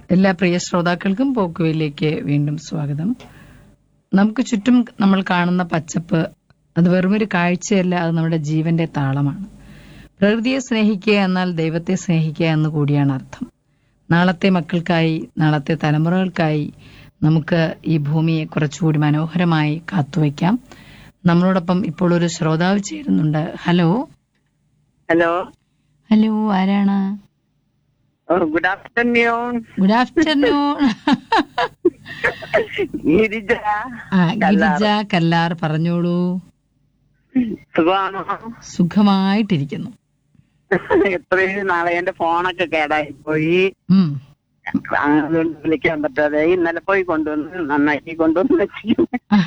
എല്ലാ പ്രിയ ശ്രോതാക്കൾക്കും പോക്കുവയിലേക്ക് വീണ്ടും സ്വാഗതം നമുക്ക് ചുറ്റും നമ്മൾ കാണുന്ന പച്ചപ്പ് അത് വെറുമൊരു കാഴ്ചയല്ല അത് നമ്മുടെ ജീവന്റെ താളമാണ് പ്രകൃതിയെ സ്നേഹിക്കുക എന്നാൽ ദൈവത്തെ സ്നേഹിക്കുക എന്ന് കൂടിയാണ് അർത്ഥം നാളത്തെ മക്കൾക്കായി നാളത്തെ തലമുറകൾക്കായി നമുക്ക് ഈ ഭൂമിയെ കുറച്ചുകൂടി മനോഹരമായി കാത്തുവയ്ക്കാം നമ്മളോടൊപ്പം ഇപ്പോൾ ഒരു ശ്രോതാവ് ചേരുന്നുണ്ട് ഹലോ ഹലോ ഹലോ ആരാണ് good afternoon good afternoon Girija ആ ഗിരിജ കല്ലാർ പറഞ്ഞോളൂ സുഖമാണോ സുഖമായിട്ടിരിക്കുന്നു എത്രയും നാളെ എന്റെ ഫോണൊക്കെ കേടായി പോയി ഉം. അതുകൊണ്ട് വിളിക്കാൻ പറ്റാതെ ഇന്നലെ പോയി കൊണ്ടുവന്ന് നന്നാക്കി കൊണ്ടുവന്ന് വെച്ചു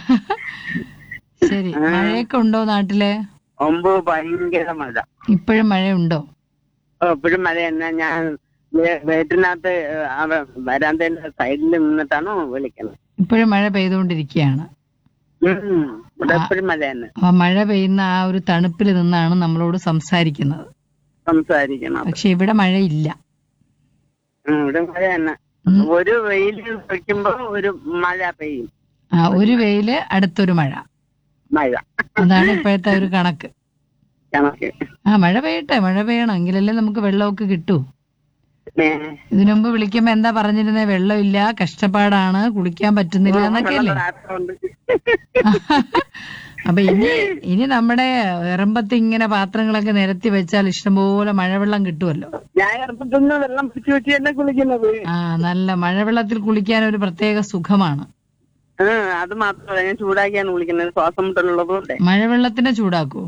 ശരി മഴയൊക്കെ ഉണ്ടോ നാട്ടില് ഒമ്പ് ഭയങ്കര മഴ ഇപ്പോഴും മഴയുണ്ടോ ഓ, എപ്പോഴും മഴ തന്നെ ഞാൻ വേ- വീട്ടിനകത്ത് വരാന്തേന്റെ സൈഡിൽ നിന്നിട്ടാണ് വിളിക്കുന്നത് ഇപ്പോഴും മഴ പെയ്തുകൊണ്ടിരിക്കുകയാണ് ഉം. ഇവിടെ എപ്പോഴും മഴ തന്നെ ആ മഴ പെയ്യുന്ന ആ ഒരു തണുപ്പിൽ നിന്നാണ് നമ്മളോട് സംസാരിക്കുന്നത് സംസാരിക്കണം പക്ഷെ ഇവിടെ മഴയില്ല ഉം, ഇവിടെ മഴ തന്നെ ഉം. ഒരു വെയിൽ വയ്ക്കുമ്പോ ഒരു മഴ പെയ്യും ആ ഒരു വെയില് അടുത്തൊരു മഴ മഴ അതാണ് ഇപ്പോഴത്തെ ഒരു കണക്ക് കണക്ക് ആ മഴ പെയ്യട്ടെ മഴ പെയ്യണം എങ്കിലല്ലേ നമുക്ക് വെള്ളമൊക്കെ കിട്ടൂ പിന്നെ ഇതിനു മുമ്പ് വിളിക്കുമ്പോ എന്താ പറഞ്ഞിരുന്നത് വെള്ളമില്ല കഷ്ടപ്പാടാണ് കുളിക്കാൻ പറ്റുന്നില്ല എന്നൊക്കെ അല്ലേ വെള്ളത്തിനകത്തുണ്ട്. അപ്പൊ ഇനി ഇനി നമ്മുടെ എറമ്പത്ത് ഇങ്ങനെ പാത്രങ്ങളൊക്കെ നിരത്തി വെച്ചാൽ ഇഷ്ടംപോലെ മഴവെള്ളം കിട്ടുമല്ലോ ഞാൻ ഇറപ്പത്തുനിന്ന് വെള്ളം പിടിച്ചു വെച്ച് തന്നെ കുളിക്കുന്നത് ആ നല്ല മഴവെള്ളത്തിൽ കുളിക്കാൻ ഒരു പ്രത്യേക സുഖമാണ് ആ, അത് മാത്രമല്ല ഞാൻ ചൂടാക്കിയാണ് കുളിക്കുന്നത് ശ്വാസം മുട്ടലുള്ളതുകൊണ്ട് മഴവെള്ളത്തിനെ ചൂടാക്കുവോ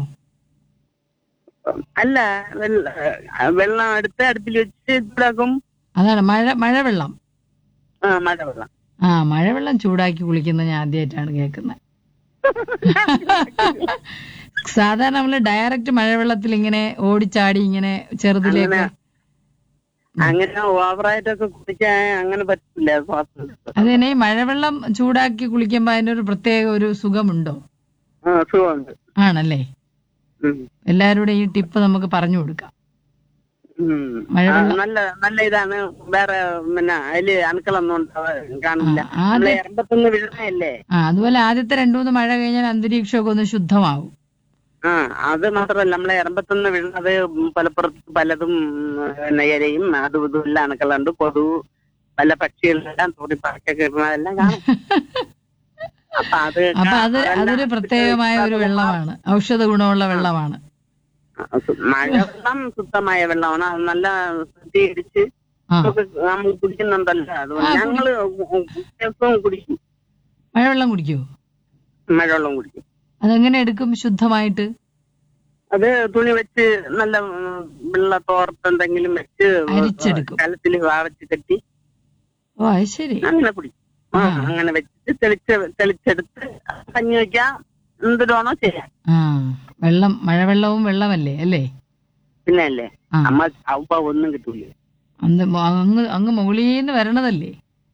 അല്ല വെള്ള- വെള്ളം എടുത്ത് അടുപ്പിൽ വെച്ച് ചൂടാക്കും അതാണ് മഴ മഴവെള്ളം ആ മഴ വെള്ളം ആ മഴവെള്ളം ചൂടാക്കി കുളിക്കുന്നത് ഞാൻ ആദ്യമായിട്ടാണ് കേൾക്കുന്നത് സാധാരണ നമ്മള് ഡയറക്റ്റ് മഴവെള്ളത്തിൽ ഇങ്ങനെ ഓടിച്ചാടി ഇങ്ങനെ ചെറുതിലേക്ക് അങ്ങനെ ഓവറായിട്ടൊക്കെ കുളിക്കാൻ അങ്ങനെ പറ്റില്ല ശ്വാസം മുട്ടൽ. അതിനെ ഈ മഴവെള്ളം ചൂടാക്കി കുളിക്കുമ്പോ അതിനൊരു പ്രത്യേക ഒരു സുഖമുണ്ടോ ആ സുഖമുണ്ട് ആണല്ലേ ഉം. എല്ലാവരുടെ ഈ ടിപ്പ് നമുക്ക് പറഞ്ഞു കൊടുക്കാം ഉം. മഴവെള്ളം- ആ, നല്ല നല്ല ഇതാണ് വേറെ പിന്നെ അതില് അണുക്കളൊന്നും ഉണ്ടാവാ- കാണില്ല ആ, ആദ്യം- നമ്മളെ എൺപത്തൊന്ന് വീഴുന്നതല്ലേ ആ അതുപോലെ ആദ്യത്തെ രണ്ടു മൂന്ന് മഴ കഴിഞ്ഞാൽ അന്തരീക്ഷമൊക്കെ ഒന്ന് ശുദ്ധമാവും ആ അത് മാത്രമല്ല നമ്മളെ എൺപത്തൊന്ന് വീഴുന്നത് പലപ്പുറത്ത് പലതും പിന്നെ ഇരയും അതും ഇതും എല്ലാം അണുക്കളുണ്ട് കൊതു പല പക്ഷികളെല്ലാം തൂറി പറക്കൊക്കെ ഇടുന്നതെല്ലാം കാണും അപ്പൊ അത് അപ്പൊ അത് അതെല്ലാം അതൊരു പ്രത്യേകമായ ഒരു വെള്ളമാണ് ഔഷധ ഗുണമുള്ള വെള്ളമാണ് മഴവെള്ളം ശുദ്ധമായ വെള്ളമാണ് അത് നല്ല ശുദ്ധീകരിച്ച് ആ നമുക്ക് നമ്മൾ കുടിക്കുന്നുണ്ടല്ലോ അതുകൊണ്ട് ഞങ്ങള് ദിവസവും കുടിക്കും മഴവെള്ളം കുടിക്കുവോ മഴവെള്ളം കുടിക്കും അതെങ്ങനെ എടുക്കും ശുദ്ധമായിട്ട് അത് തുണി വെച്ച് നല്ല ഉം, വെള്ള തോർത്ത് എന്തെങ്കിലും വെച്ച് അരിച്ചെടുക്കും. കലത്തിൽ വാവച്ച് കെട്ടി ഓ അത് ശരി അങ്ങനെ കുടിക്കും ആ, അങ്ങനെ വെച്ചിട്ട് തെളിച്ച് തെളിച്ചെടുത്ത് കഞ്ഞി വെക്കാം എന്തിനാണോ ചെയ്യാം ആ വെള്ളം മഴവെള്ളവും വെള്ളമല്ലേ അല്ലേ പിന്നെ അല്ലേ ആ അമ്മ ചാവുമ്പ ഒന്നും കിട്ടൂല അന്ന് മ- അങ്ങ് അങ്ങ് മുകളിന്ന് വരണതല്ലേ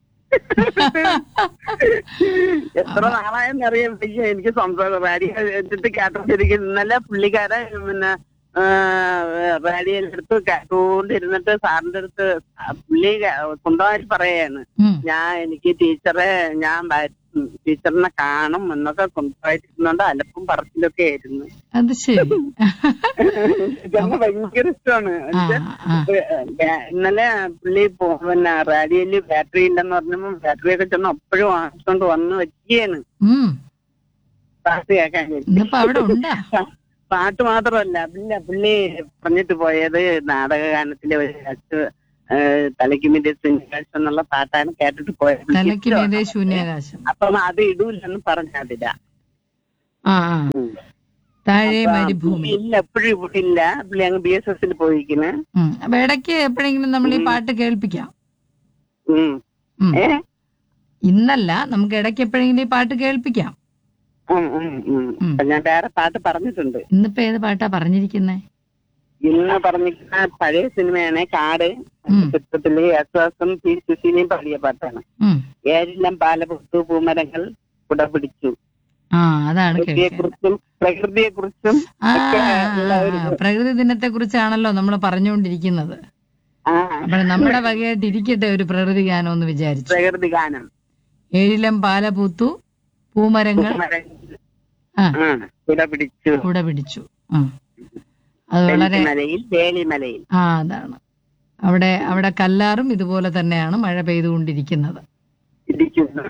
എത്ര നാളായെന്ന് അറിയാൻ വയ്യ എനിക്ക് സംസാരം റേഡിയോ എടുത്തിട്ട് കേട്ടോണ്ടിരിക്കും ഇന്നലെ പുള്ളിക്കാരൻ പിന്നെ റേഡിയോയിൽ എടുത്ത് കേട്ടോണ്ടിരുന്നിട്ട് സാറിന്റെ അടുത്ത് ആ പുള്ളി സ്വന്തമായിട്ട് പറയാണ് ഉം. ഞാൻ എനിക്ക് ടീച്ചറെ ഞാൻ വ- ടീച്ചറിനെ കാണും എന്നൊക്കെ സ്വന്തമായിട്ടിരുന്നോണ്ട് അലപ്പും പറച്ചിലൊക്കെ ആയിരുന്നു അത് ശരി ഇതെന്നെ ഭയങ്കര ഇഷ്ടമാണ് ആ ആ ഏ- ഇന്നലെ പുള്ളി പോ- പിന്നെ റേഡിയോയില് ബാറ്ററി ഇല്ലെന്ന് പറഞ്ഞപ്പോ ബാറ്ററി ഒക്കെ ചെന്ന് അപ്പോഴും വാങ്ങിച്ചോണ്ട് വന്ന് വെക്കുകയാണ് ഉം പാട്ട് കേൾക്കാൻ വേണ്ടി. ഇന്നിപ്പോ അവിടെ ഉണ്ടാ പാട്ട് മാത്രമല്ല പിന്നെ പുള്ളി പറഞ്ഞിട്ട് പോയത് നാടകഗാനത്തിലെ ഒരു അച്ച് തലയ്ക്ക് മീതെ സുനികാശം എന്നുള്ള പാട്ടാണ് കേട്ടിട്ട് പോയത് പുള്ളിക്ക് തലയ്ക്ക് ഇഷ്ടമാണ്. മീതെ ശൂന്യാകാശം അപ്പം അത് ഇടൂലെന്ന് പറഞ്ഞതില്ല ആ ആ താഴെ മരുഭൂമി ഇല്ല എപ്പോഴും ഇവിടെ ഇല്ല പുള്ളി അങ്ങ് ബി എസ് എസിൽ പോയിരിക്കുന്നു ഉം. അപ്പൊ ഇടയ്ക്ക് എപ്പോഴെങ്കിലും നമ്മൾ ഈ പാട്ട് കേൾപ്പിക്കാം ഉം. ഉം. ഏ ഇന്നല്ല നമുക്ക് ഇടയ്ക്ക് എപ്പോഴെങ്കിലും ഈ പാട്ട് കേൾപ്പിക്കാം ഉം, ഉം, ഉം. ഉം. അപ്പൊ ഞാൻ വേറെ പാട്ട് പറഞ്ഞിട്ടുണ്ട് ഇന്നിപ്പോ ഏത് പാട്ടാ പറഞ്ഞിരിക്കുന്നേ ഇന്ന് പറഞ്ഞിരിക്കുന്ന പഴയ സിനിമയാണ് കാട് ഉം. ചിത്രത്തില് യേശുദാസും പി സുശീലയും പാടിയ പാട്ടാണ് ഉം. ഏഴെല്ലാം പാലപുറത്തു പൂമരങ്ങൾ കുട പിടിച്ചു ആ അതാണ് പ്രകൃതിയെ കേൾക്കുന്നത് കുറിച്ചും പ്രകൃതിയെ കുറിച്ചും ആ ഒക്കെ ഉള്ള ഒരു പ്രകൃതി ദിനത്തെ കുറിച്ചാണല്ലോ നമ്മൾ പറഞ്ഞുകൊണ്ടിരിക്കുന്നത് ആ അപ്പോൾ നമ്മുടെ വകയായിട്ട് ഇരിക്കട്ടെ ഒരു പ്രകൃതി ഗാനം എന്ന് വിചാരിച്ചു പ്രകൃതി ഗാനം ഏഴിലം പാല പൂത്തു പൂമരങ്ങൾ ആ ആ കുട പിടിച്ചു കൂടെ പിടിച്ചു ആ അത് വളരെ മലയിൽ വേലിമലയിൽ ആ അതാണ് അവിടെ അവിടെ കല്ലാറും ഇതുപോലെ തന്നെയാണ് മഴ പെയ്തുകൊണ്ടിരിക്കുന്നത് ഇരിക്കുന്നു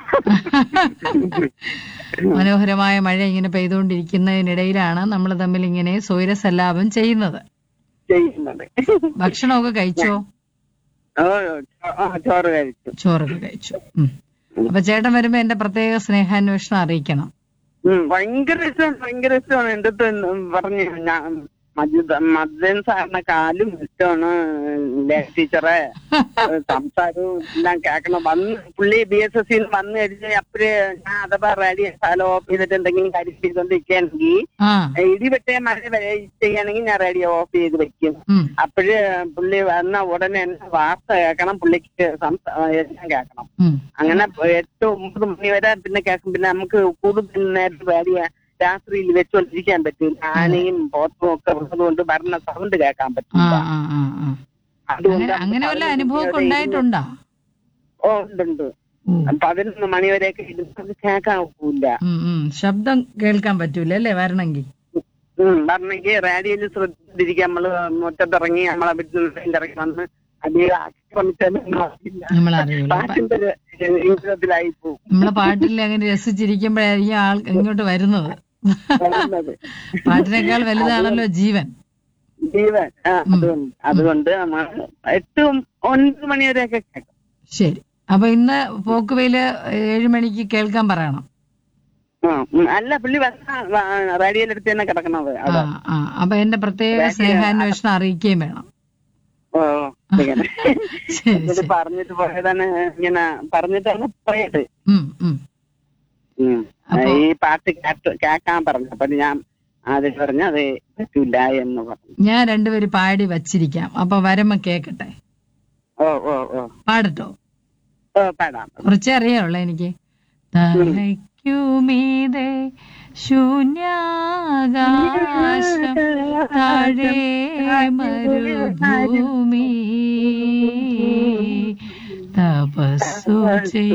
മനോഹരമായ മഴ ഇങ്ങനെ പെയ്തുകൊണ്ടിരിക്കുന്നതിനിടയിലാണ് നമ്മൾ തമ്മിൽ ഇങ്ങനെ സ്വൈരസല്ലാപം ചെയ്യുന്നത് ചെയ്യുന്നത് ഭക്ഷണമൊക്കെ കഴിച്ചോ ഓ ചോ- ആ, ചോറ് കഴിച്ചു ചോറൊക്കെ കഴിച്ചു ഉം. അപ്പൊ ചേട്ടൻ വരുമ്പോ എന്റെ പ്രത്യേക സ്നേഹാന്വേഷണം അറിയിക്കണം ഉം, ഭയങ്കര ഇഷ്ടമാണ് ഭയങ്കര ഇഷ്ടമാണ് എന്റെ അടുത്ത് പറഞ്ഞു ഞാൻ മജുദ് മദൻ സാറിനെ കാലും ഇഷ്ടമാണ് ലേ ടീച്ചറെ സംസാരവും എല്ലാം കേൾക്കണം വന്ന് പുള്ളി ബി എസ് എസ് സിന്ന് വന്ന് കഴിഞ്ഞ് അപ്പഴേ ഞാൻ അഥവാ റെഡി സ്ഥലം ഓഫ് ചെയ്തിട്ട് എന്തെങ്കിലും കാര്യം ചെയ്തോണ്ടിരിക്കുകയാണെങ്കിൽ ആ ഇടിവെട്ടേ മഴ വരെ ചെയ്യുകയാണെങ്കിൽ ഞാൻ റേഡിയോ ഓഫ് ചെയ്ത് വെക്കും ഉം അപ്പോഴ് പുള്ളി വന്ന ഉടനെ എന്നെ വാർത്ത കേൾക്കണം പുള്ളിക്ക് സംസ- എല്ലാം കേൾക്കണം ഉം അങ്ങനെ എട്ട് ഒമ്പത് മണി വരെ പിന്നെ കേൾക്കും പിന്നെ നമുക്ക് കൂടുതൽ നേരം റേഡിയോ രാത്രിയിൽ വെച്ചുകൊണ്ടിരിക്കാൻ പറ്റില്ല ആനയും പോത്തും ഒക്കെ ഉള്ളതുകൊണ്ട് ഭരണ സൗണ്ട് കേൾക്കാൻ ആ പറ്റില്ല ആ ആ ആ അതുകൊണ്ട് അങ്ങനെ അങ്ങനെ വല്ല അനുഭവമൊക്കെ ഉണ്ടായിട്ടുണ്ടോ ഓ ഉണ്ടുണ്ട് ഉം. പതിനൊന്ന് മണി വരെയൊക്കെ ഇരുന്നത് കേൾക്കാൻ ഒക്കില്ല ഉം, ഉം. ശബ്ദം കേൾക്കാൻ പറ്റൂല അല്ലേ വരണമെങ്കിൽ പറഞ്ഞെങ്കിൽ റേഡിയോയിൽ ശ്രദ്ധിച്ചിരിക്കുക നമ്മള് മുറ്റത്തിറങ്ങി നമ്മളെ വീട്ടിൽ ഇറങ്ങി വന്ന് അധികം ആക്രമിച്ചാലും അറിയില്ല. നമ്മൾ അറിയില്ല പാട്ടിന്റെ ഇംഗിതത്തിലായി പോകും നമ്മളെ പാട്ടിൽ അങ്ങനെ രസിച്ചിരിക്കുമ്പോഴായിരിക്കും ആൾ ഇങ്ങോട്ട് വരുന്നത് വരുന്നത്. പാട്ടിനേക്കാൾ വലുതാണല്ലോ ജീവൻ ജീവൻ ആ, അതുകൊണ്ട് അതുകൊണ്ട് നമ്മൾ എട്ട് ഒൻപത് മണി വരെയൊക്കെ കേൾക്കും ശരി അപ്പൊ ഇന്ന് പോക്കുവയില് ഏഴു മണിക്ക് കേൾക്കാൻ പറയണം ആ, ഉം. അല്ല പുള്ളി വന്ന റേഡിയോയിലെടുത്ത് തന്നെ കിടക്കണത് ആ അവിടെ ആ അപ്പൊ എന്റെ പ്രത്യേക സ്നേഹാന്വേഷണം അറിയിക്കുകയും വേണം ഓ ഇങ്ങനെ ശരി ഇത് ശരി പറഞ്ഞിട്ട് പോയതാണ് ഇങ്ങനെ പറഞ്ഞിട്ടാണ് പോയത് ഉം ഉം ഉം. അപ്പൊ- ഈ പാട്ട് കേട്ട് കേക്കാൻ പറഞ്ഞു അപ്പൊ ഞാൻ ആദ്യം പറഞ്ഞു അത് പറ്റൂല എന്ന് പറഞ്ഞു ഞാൻ രണ്ടുപേര് പാടി വച്ചിരിക്കാം അപ്പൊ വരുമ്പോ കേക്കട്ടെ ഓ ഓ ഓ പാടട്ടോ ഓ പാടാം കുറച്ചേ അറിയാവുള്ള എനിക്ക് തലയ്ക്കുമീതെ ശൂന്യാകാശം താഴെ മരുഭൂമി തപസ്സു ചെയ്യ